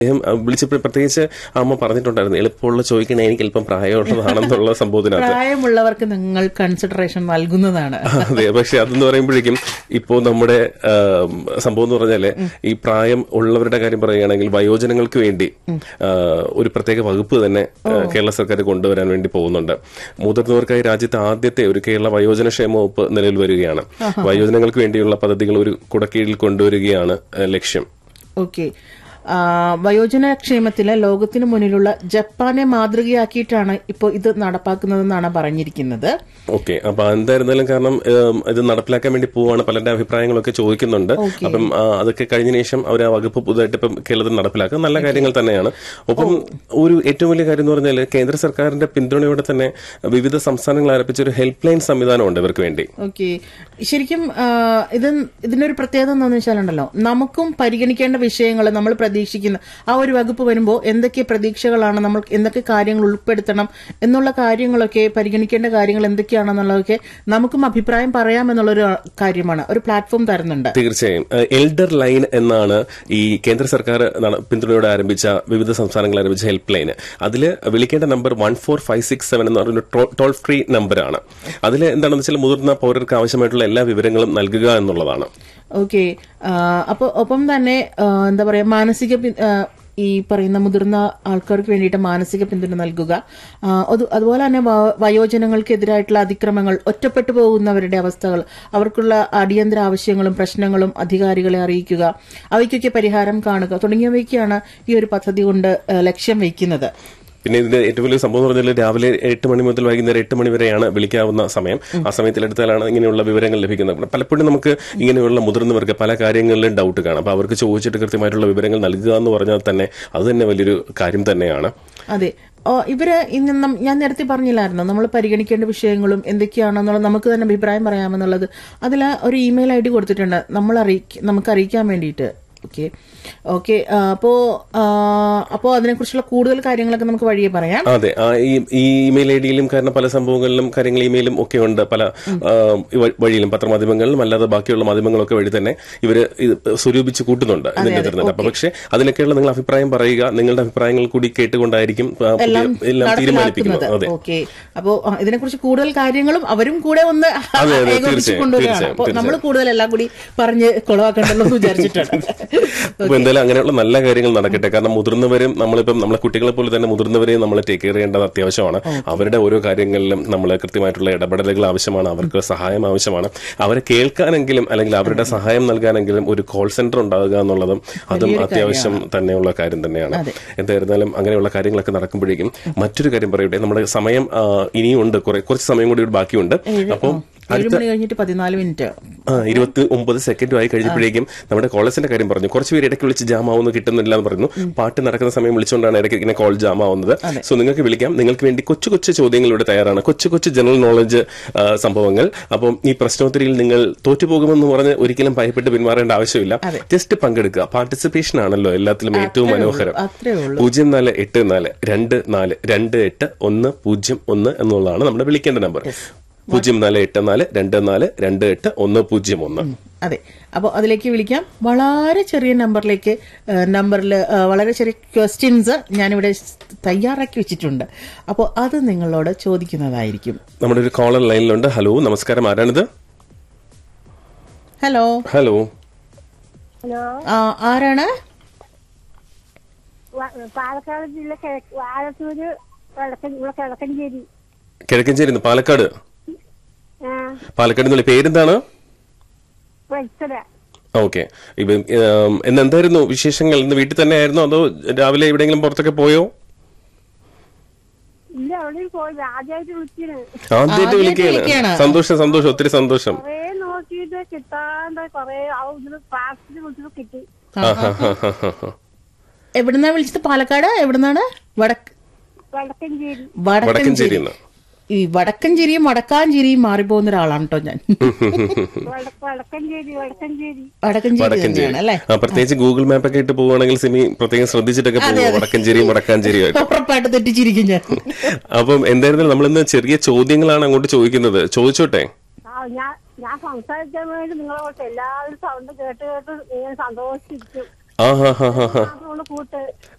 അദ്ദേഹം അഹ് വിളിച്ചപ്പോൾ പ്രത്യേകിച്ച് അമ്മ പറഞ്ഞിട്ടുണ്ടായിരുന്നു എളുപ്പമുള്ള ചോദിക്കണേ എനിക്ക് എളുപ്പം പ്രായമുള്ളതാണെന്നുള്ള സംഭവത്തിനകത്ത് പ്രായമുള്ളവർക്ക് നിങ്ങൾ കൺസിഡറേഷൻ നൽകുന്നതാണ് അതെ പക്ഷെ അതെന്ന് പറയുമ്പോഴേക്കും ഇപ്പോ നമ്മുടെ ആം, സംഭവം എന്ന് പറഞ്ഞാല് ഈ പ്രായം ഉള്ളവരുടെ കാര്യം പറയുകയാണെങ്കിൽ വയോജനങ്ങൾക്ക് വേണ്ടി ആ, ഒരു പ്രത്യേക വകുപ്പ് തന്നെ ആ, കേരള സർക്കാർ കൊണ്ടുവരാൻ വേണ്ടി പോകുന്നുണ്ട് മുതിർന്നവർക്കായി രാജ്യത്തെ ആദ്യത്തെ ഒരു കേരള വയോജന ക്ഷേമ വകുപ്പ് നിലവിൽ വരികയാണ് വയോജനങ്ങൾക്ക് വേണ്ടിയുള്ള പദ്ധതികൾ ഒരു കുടക്കീഴിൽ കൊണ്ടുവരികയാണ് ആ, ലക്ഷ്യം ഓക്കെ വയോജന ക്ഷേമത്തിലെ ലോകത്തിനു മുന്നിലുള്ള ജപ്പാനെ മാതൃകയാക്കിയിട്ടാണ് ഇപ്പോൾ ഇത് നടപ്പാക്കുന്നതെന്നാണ് പറഞ്ഞിരിക്കുന്നത് ഓക്കെ അപ്പൊ എന്തായിരുന്നാലും കാരണം ഏം, ഇത് നടപ്പിലാക്കാൻ വേണ്ടി പോവാണ് പലരുടെ അഭിപ്രായങ്ങളൊക്കെ ചോദിക്കുന്നുണ്ട് അപ്പം ആ, അതൊക്കെ കഴിഞ്ഞ ശേഷം അവർ ആ വകുപ്പ് പുതുതായിട്ട് ഇപ്പം കേരളത്തിൽ നടപ്പിലാക്കുക നല്ല കാര്യങ്ങൾ തന്നെയാണ് ഒപ്പം ഒരു ഏറ്റവും വലിയ കാര്യം എന്ന് പറഞ്ഞാൽ കേന്ദ്ര സർക്കാരിന്റെ പിന്തുണയോടെ തന്നെ വിവിധ സംസ്ഥാനങ്ങൾ ആരംഭിച്ച ഒരു ഹെൽപ്പ് ലൈൻ സംവിധാനമുണ്ട് ഇവർക്ക് വേണ്ടി ഓക്കെ ശരിക്കും ആ, ഇത് ഇതിനൊരു പ്രത്യേകത എന്താണെന്ന് വെച്ചാലുണ്ടല്ലോ നമുക്കും പരിഗണിക്കേണ്ട വിഷയങ്ങൾ നമ്മൾ പ്രതീക്ഷിക്കുന്ന ആ ഒരു വകുപ്പ് വരുമ്പോൾ എന്തൊക്കെ പ്രതീക്ഷകളാണ് നമ്മൾ എന്തൊക്കെ കാര്യങ്ങൾ ഉൾപ്പെടുത്തണം എന്നുള്ള കാര്യങ്ങളൊക്കെ പരിഗണിക്കേണ്ട കാര്യങ്ങൾ എന്തൊക്കെയാണെന്നുള്ളതൊക്കെ നമുക്കും അഭിപ്രായം പറയാമെന്നുള്ളൊരു കാര്യമാണ് ഒരു പ്ലാറ്റ്ഫോം തരുന്നുണ്ട് തീർച്ചയായും ഏഹ്, എൽഡർ ലൈൻ എന്നാണ് ഈ കേന്ദ്ര സർക്കാർ നട- പിന്തുണയോടെ ആരംഭിച്ച വിവിധ സംസ്ഥാനങ്ങൾ ആരംഭിച്ച ഹെൽപ്പ് ലൈൻ അതിൽ വിളിക്കേണ്ട number one four five six seven എന്ന് പറയുന്ന ടോ- ടോൾ ഫ്രീ നമ്പറാണ് അതിൽ എന്താണെന്ന് വെച്ചാൽ മുതിർന്ന പൗരർക്ക് ആവശ്യമായിട്ടുള്ള എല്ലാ വിവരങ്ങളും നൽകുക എന്നുള്ളതാണ് ഓക്കെ അപ്പോൾ ഒപ്പം തന്നെ ആ, എന്താ പറയാ മാനസിക പി- ആ, ഈ പറയുന്ന മുതിർന്ന ആൾക്കാർക്ക് വേണ്ടിയിട്ട് മാനസിക പിന്തുണ നൽകുക ആ, അത് അതുപോലെ തന്നെ വ- വയോജനങ്ങൾക്കെതിരായിട്ടുള്ള അതിക്രമങ്ങൾ ഒറ്റപ്പെട്ടു പോകുന്നവരുടെ അവസ്ഥകൾ അവർക്കുള്ള അടിയന്തര ആവശ്യങ്ങളും പ്രശ്നങ്ങളും അധികാരികളെ അറിയിക്കുക അവയ്ക്കൊക്കെ പരിഹാരം കാണുക തുടങ്ങിയവയ്ക്കാണ് ഈ ഒരു പദ്ധതി കൊണ്ട് ആ, ലക്ഷ്യം വയ്ക്കുന്നത് പിന്നെ ഇതിന്റെ ഏറ്റവും വലിയ സംഭവം എന്ന് പറഞ്ഞാൽ രാവിലെ എട്ട് മണി മുതൽ വൈകുന്നേരം എട്ട് മണി വരെയാണ് വിളിക്കാവുന്ന സമയം ആ സമയത്തിലെടുത്താലാണ് ഇങ്ങനെയുള്ള വിവരങ്ങൾ ലഭിക്കുന്നത് പലപ്പോഴും നമുക്ക് ഇങ്ങനെയുള്ള മുതിർന്നവർക്ക് പല കാര്യങ്ങളിലും ഡൗട്ട് കാണാം അപ്പൊ അവർക്ക് ചോദിച്ചിട്ട് കൃത്യമായിട്ടുള്ള വിവരങ്ങൾ നൽകുക എന്ന് പറഞ്ഞാൽ തന്നെ അത് തന്നെ വലിയൊരു കാര്യം തന്നെയാണ് അതെ ഓ, ഇവര് ഇന്ന് നം- ഞാൻ നേരത്തെ പറഞ്ഞില്ലായിരുന്നു നമ്മൾ പരിഗണിക്കേണ്ട വിഷയങ്ങളും എന്തൊക്കെയാണെന്നുള്ളത് നമുക്ക് തന്നെ അഭിപ്രായം പറയാമെന്നുള്ളത് അതിൽ ഒരു ഇമെയിൽ ഐ ഡി കൊടുത്തിട്ടുണ്ട് നമ്മൾ അറിയിക്ക നമുക്ക് അറിയിക്കാൻ വേണ്ടിയിട്ട് ഓക്കെ ഓക്കെ അപ്പോ ആ, അപ്പോ അതിനെക്കുറിച്ചുള്ള കൂടുതൽ കാര്യങ്ങളൊക്കെ നമുക്ക് വഴിയെ പറയാം അതെ ആ, ഈ ഈ ഇമെയിൽ ഐ ഡിയിലും കാരണം പല സംഭവങ്ങളിലും കാര്യങ്ങൾ ഇമെയിലും ഒക്കെ ഉണ്ട് പല ആ, ഈ വ- വഴിയിലും പത്രമാധ്യമങ്ങളിലും അല്ലാതെ ബാക്കിയുള്ള മാധ്യമങ്ങളൊക്കെ വഴി തന്നെ ഇവര് ഇത് സ്വരൂപിച്ച് കൂട്ടുന്നുണ്ട് ഇതിന്റെ തിരഞ്ഞെടുപ്പ് അപ്പൊ പക്ഷേ അതിനൊക്കെയുള്ള നിങ്ങൾ അഭിപ്രായം പറയുക നിങ്ങളുടെ അഭിപ്രായങ്ങൾ കൂടി കേട്ടുകൊണ്ടായിരിക്കും ആ, പുതിയ- എല്ലാം എല്ലാം തീരുമാനിപ്പിക്കുന്നത് നടപ്പിലാക്കുന്നത് അതെ ഓക്കെ അപ്പോ ആ, ഇതിനെക്കുറിച്ച് കൂടുതൽ കാര്യങ്ങളും അവരും കൂടെ ഒന്ന് അതെ, ഏകോപിച്ച് തീർച്ചയായും, കൊണ്ടുവരികയാണ് തീർച്ചയായും, അപ്പോൾ നമ്മൾ കൂടുതൽ എല്ലാം കൂടി പറഞ്ഞ് കൊളവാക്കണ്ടല്ലോ എന്ന് വിചാരിച്ചിട്ടാണ് അപ്പൊ എന്തായാലും അങ്ങനെയുള്ള നല്ല കാര്യങ്ങൾ നടക്കട്ടെ കാരണം മുതിർന്നവരും നമ്മളിപ്പം നമ്മളെ കുട്ടികളെ പോലെ തന്നെ മുതിർന്നവരെയും നമ്മൾ ടേക്ക് കെയർ ചെയ്യേണ്ടത് അത്യാവശ്യമാണ് അവരുടെ ഓരോ കാര്യങ്ങളിലും നമ്മൾ കൃത്യമായിട്ടുള്ള ഇടപെടലുകൾ ആവശ്യമാണ് അവർക്ക് സഹായം ആവശ്യമാണ് അവരെ കേൾക്കാനെങ്കിലും അല്ലെങ്കിൽ അവരുടെ സഹായം നൽകാനെങ്കിലും ഒരു കോൾ സെന്റർ ഉണ്ടാകുക എന്നുള്ളതും അതും അത്യാവശ്യം തന്നെയുള്ള കാര്യം തന്നെയാണ് എന്തായിരുന്നാലും അങ്ങനെയുള്ള കാര്യങ്ങളൊക്കെ നടക്കുമ്പോഴേക്കും മറ്റൊരു കാര്യം പറയട്ടെ നമ്മുടെ സമയം ആ, ഇനിയും ഉണ്ട് കുറെ കുറച്ച് സമയം കൂടി ഇവിടെ ബാക്കിയുണ്ട് അപ്പം ഏഴ് മണി കഴിഞ്ഞിട്ട് പതിനാല് മിനിറ്റ് ആ, ഇരുപത്തി ഒമ്പത് സെക്കൻഡും ആയി കഴിഞ്ഞപ്പോഴേക്കും നമ്മുടെ കോളേജിന്റെ കാര്യം പറഞ്ഞു കുറച്ച് പേര് ഇടയ്ക്ക് വിളിച്ച് ജാം ആവുന്നു കിട്ടുന്നില്ല എന്ന് പറഞ്ഞു പാട്ട് നടക്കുന്ന സമയം വിളിച്ചുകൊണ്ടാണ് ഇടയ്ക്ക് ഇങ്ങനെ കോൾ ജാം ആവുന്നത് സോ നിങ്ങൾക്ക് വിളിക്കാം നിങ്ങൾക്ക് വേണ്ടി കൊച്ചു കൊച്ചു ചോദ്യങ്ങൾ ഇവിടെ തയ്യാറാണ് കൊച്ചു കൊച്ചു ജനറൽ നോളജ് ആ, സംഭവങ്ങൾ അപ്പം ഈ പ്രശ്നോത്തരിയിൽ നിങ്ങൾ തോറ്റുപോകുമെന്ന് പറഞ്ഞ് ഒരിക്കലും ഭയപ്പെട്ട് പിന്മാറേണ്ട ആവശ്യമില്ല ജസ്റ്റ് പങ്കെടുക്കുക പാർട്ടിസിപ്പേഷൻ ആണല്ലോ എല്ലാത്തിലും ഏറ്റവും മനോഹരം അത്രേ ഉള്ളൂ പൂജ്യം നാല് എട്ട് നാല് രണ്ട് നാല് രണ്ട് എട്ട് ഒന്ന് പൂജ്യം ഒന്ന് എന്നുള്ളതാണ് നമ്മുടെ വിളിക്കേണ്ട നമ്പർ പൂജ്യം നാല് എട്ട് നാല് രണ്ട് നാല് രണ്ട് എട്ട് ഒന്ന് പൂജ്യം ഒന്ന് അതെ അപ്പോൾ അതിലേക്ക് വിളിക്കാം വളരെ ചെറിയ നമ്പറിലേക്ക് നമ്പറിൽ വളരെ ചെറിയ ക്വസ്റ്റ്യൻസ് ഞാനിവിടെ തയ്യാറാക്കി വെച്ചിട്ടുണ്ട് അപ്പോൾ അത് നിങ്ങളോട് ചോദിക്കുന്നതായിരിക്കും നമ്മുടെ ഒരു കോളർ ലൈനിലുണ്ട് ഹലോ നമസ്കാരം ആരാണിത് ഹലോ ഹലോ ഹലോ ആ, ആരാണ് വ- പാലക്കാട് ജില്ല കിഴക്ക് ആലത്തൂര് കിഴക്കൻ ഇവിടെ കിഴക്കഞ്ചേരി കിഴക്കഞ്ചേരി പാലക്കാട് ആ പാലക്കാട് എന്നുള്ള പേരെന്താണ് വത്സര ഓക്കെ ഇപ്പൊ ഉം, ഇന്ന് എന്തായിരുന്നു വിശേഷങ്ങൾ ഇന്ന് വീട്ടിൽ തന്നെ ആയിരുന്നോ അതോ രാവിലെ എവിടെയെങ്കിലും പുറത്തൊക്കെ പോയോ ഇല്ല അവിടെ പോയി ആദ്യമായിട്ട് വിളിച്ചിന് ആദ്യമായിട്ട് ആദ്യായിട്ട് വിളിക്കുകയാണ് വിളിക്കുകയാണ്. സന്തോഷം സന്തോഷം ഒത്തിരി സന്തോഷം കൊറേ നോക്കിയിട്ട് കിട്ടാണ്ട് കൊറേ ഇതിന് പാർട്ടിന് വിളിച്ചത് കിട്ടി ആ, ഹാ, ഹാ, ഹാ, ഹാ, ഹാ. എവിടുന്നാ വിളിച്ചത് പാലക്കാട് എവിടുന്നാണ് വടക്ക് വടക്കഞ്ചേരി വടക്കഞ്ചേരി വടക്കഞ്ചേരി എന്ന് ഈ വടക്കഞ്ചേരിയും വടക്കാഞ്ചേരിയും മാറിപ്പോകുന്ന ഒരാളാണ് കേട്ടോ ഞാൻ വട- വടക്കഞ്ചേരി വടക്കഞ്ചേരി വടക്കഞ്ചേരി വടക്കഞ്ചേരി തന്നെയാണ് അല്ലേ ആ പ്രത്യേകിച്ച് ഗൂഗിൾ മാപ്പ് ഒക്കെ ഇട്ട് പോവുകയാണെങ്കിൽ സിമി പ്രത്യേകം ശ്രദ്ധിച്ചിട്ടൊക്കെ പോകും വടക്കഞ്ചേരിയും വടക്കാഞ്ചേരിയും ആയിട്ട് ഉറപ്പായിട്ട് തെറ്റിച്ചിരിക്കും ഞാൻ അപ്പം എന്തായിരുന്നാലും നമ്മളിന്ന് ചെറിയ ചോദ്യങ്ങളാണ് അങ്ങോട്ട് ചോദിക്കുന്നത് ചോദിച്ചോട്ടെ ആ ഞാൻ ഞാൻ സംസാരിക്കാൻ വേണ്ടി നിങ്ങളെ കുറച്ച് എല്ലാവരും സൗണ്ട് കേട്ട് കേട്ട് ഇങ്ങനെ സന്തോഷിച്ചിരിക്കും ആ ഹാ ഹാ ഹാ ഹാ മാത്രമുള്ള കൂട്ട്